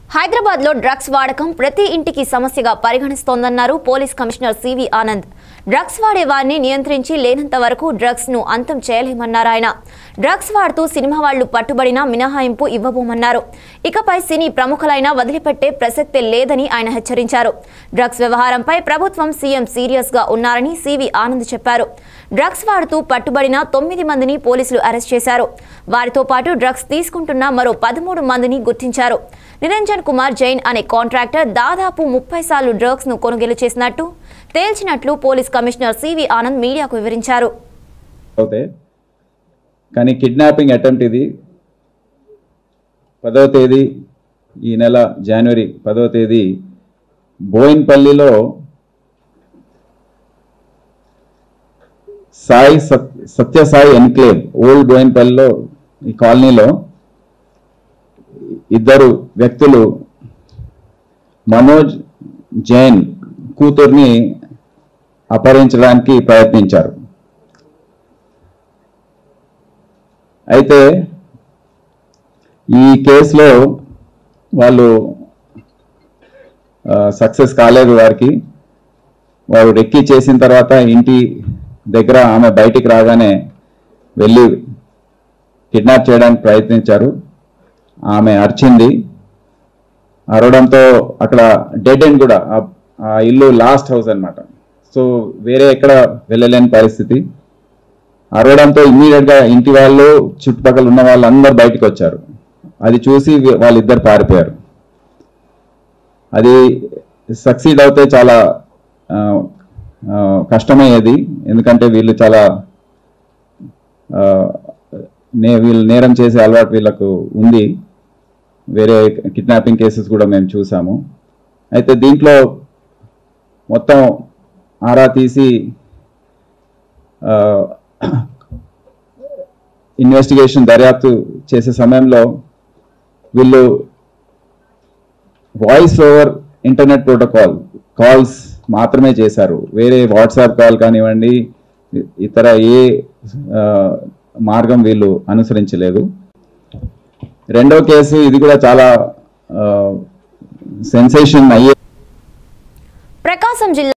హైదరాబాద్ లో డ్రగ్స్ వాడకం ప్రతి ఇంటికి సమస్యగా పరిగణిస్తోందన్నారు police commissioner C V Anand drugs వాడే వారిని నియంత్రించి లేనంత వరకు డ్రగ్స్ ను అంతం చేయలేమన్నారు ఆయన డ్రగ్స్ వాడుతూ సినిమా వాళ్లు పట్టుబడినా మినహాయింపు ఇవ్వబోమన్నారు ఇకపై సినీ ప్రముఖులైనా వదిలిపెట్టే ప్రసక్తే లేదని ఆయన హెచ్చరించారు డ్రగ్స్ వ్యవహారంపై ప్రభుత్వం సీఎం సీరియస్ గా ఉన్నారని సివి ఆనంద్ చెప్పారు డ్రగ్స్ వాడుతూ పట్టుబడిన తొమ్మిది మందిని పోలీసులు అరెస్ట్ చేశారు వారితో పాటు డ్రగ్స్ తీసుకుంటున్న మరో పదమూడు మందిని గుర్తించారు నిరంజన్ కుమార్ జైన్ అనే కాంట్రాక్టర్ దాదాపు ముప్పై సార్లు డ్రగ్స్ ను కొనుగోలు చేసినట్టు తేల్చినట్లు పోలీస్ కమిషనర్ సివి ఆనంద్ మీడియాకు వివరించారు అవుతాయి కానీ కిడ్నాపింగ్ అటెంప్ట్ ఇది పదవ తేదీ ఈ నెల జనవరి పదవ తేదీ బోయిన్పల్లిలో సాయి సత్ సత్యసాయి ఎన్క్లేవ్ ఓల్డ్ బోయిన్పల్లిలో ఈ కాలనీలో ఇద్దరు వ్యక్తులు మనోజ్ జైన్ కూతుర్ని అపహరించడానికి ప్రయత్నించారు అయితే ఈ కేసులో వాళ్ళు సక్సెస్ కాలేదు వారికి వారు రెక్కి చేసిన తర్వాత ఇంటి దగ్గర ఆమె బయటికి రాగానే వెళ్ళి కిడ్నాప్ చేయడానికి ప్రయత్నించారు ఆమె అరిచింది అరవడంతో అక్కడ డెడ్ ఎండ్ కూడా ఆ- ఆ ఇల్లు లాస్ట్ హౌస్ అన్నమాట సో వేరే ఎక్కడ వెళ్ళలేని పరిస్థితి అరవడంతో ఇమ్మీడియట్ గా ఇంటి వాళ్ళు చుట్టుపక్కల ఉన్న వాళ్ళందరూ బయటకు వచ్చారు అది చూసి వీ- వాళ్ళిద్దరు పారిపోయారు అది సక్సీడ్ అవుతే చాలా ఆ, ఆ, కష్టమయ్యేది ఎందుకంటే వీళ్ళు చాలా ఆ, నే వీళ్ళు నేరం చేసే అలవాటు వీళ్ళకు ఉంది వేరే కిడ్నాపింగ్ కేసెస్ కూడా మేము చూసాము అయితే దీంట్లో మొత్తం ఆరా తీసి ఇన్వెస్టిగేషన్ దర్యాప్తు చేసే సమయంలో వీళ్ళు voice over internet protocol calls మాత్రమే చేశారు వేరే వాట్సాప్ కాల్ కానివ్వండి ఇ- ఇతర ఏ ఆ, మార్గం వీళ్ళు అనుసరించలేదు రెండో కేసు ఇది కూడా చాలా సెన్సేషన్ అయ్యే ప్రకాశం జిల్లా